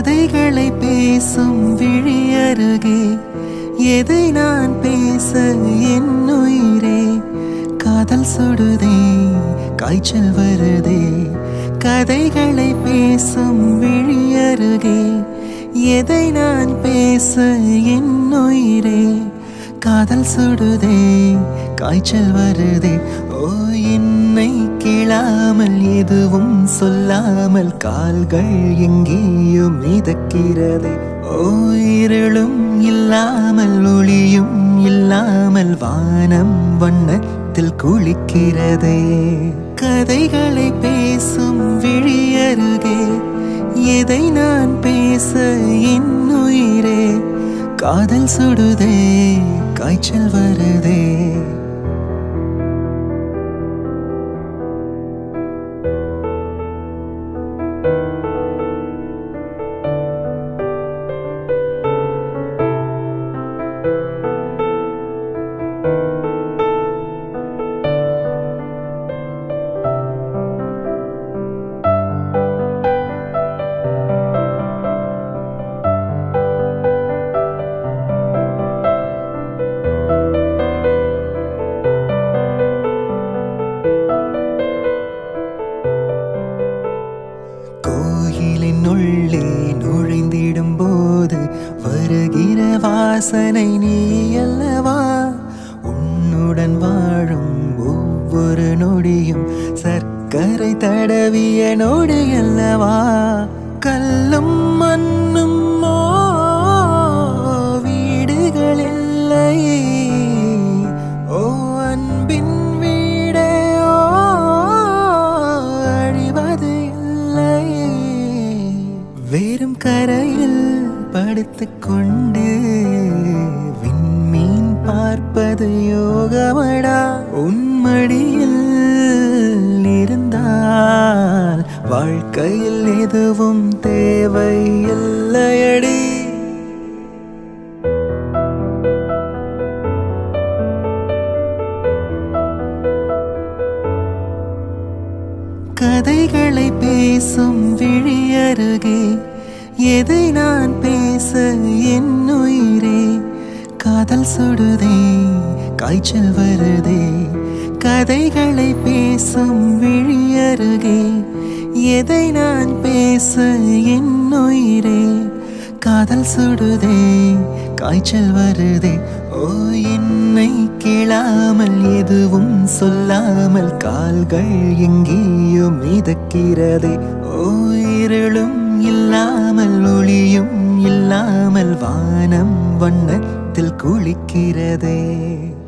கதைகளை பேசும் விழியருகே எதை நான் பேச என் உயிரே காதல் சுடுதே காய்ச்சல் வருதே கதைகளை பேசும் விழியருகே எதை நான் பேச என் உயிரே காதல் சுடுதே காய்ச்சல் வருதே ஓ என்னை கேளாமல் எதுவும் சொல்லாமல் கால்கள் எங்கேயோ மிதக்கிறதே ஓ இருளும் இல்லாமல் ஒளியும் இல்லாமல் வானம் வண்ணத்தில் குளிக்கிறதே கதைகளை பேசும் விழியருகே எதை நான் பேச என் உயிரே காதல் சுடுதே காய்ச்சல் வருதே கோயிலின் உள்ளே நுழைந்திடும் போது வருகிற வாசனை நீ அல்லவா உன்னுடன் வாழும் ஒவ்வொரு நொடியும் சர்க்கரை தடவிய நொடி அல்லவா கல்லும் மண்ணும் ஓ, வீடுகள் இல்லையே ஓ அன்பின் வீடே ஓ அழிவது இல்லையே வெறும் கரையில் படுத்துக் கொண்டு விண்மீன் பார்ப்பது யோகமடா உன்மடியில் இருந்தால் வாழ்க்கையில் எதுவும் தேவையில்லையடி கதைகளை பேசும் விழியருகே எதை நான் பேச என் உயிரே காதல் சுடுதே காய்ச்சல் வருதே கதைகளை பேசும் விழியருகே எதை நான் பேச என் உயிரே காதல் சுடுதே காய்ச்சல் வருதே ஓ என்னை கேளாமல் எதுவும் சொல்லாமல் கால்கள் எங்கேயோ மிதக்கிறதே ஓ இருளும் இல்லாமல் ஒளியும் இல்லாமல் வானம் வண்ணத்தில் குளிக்கிறதே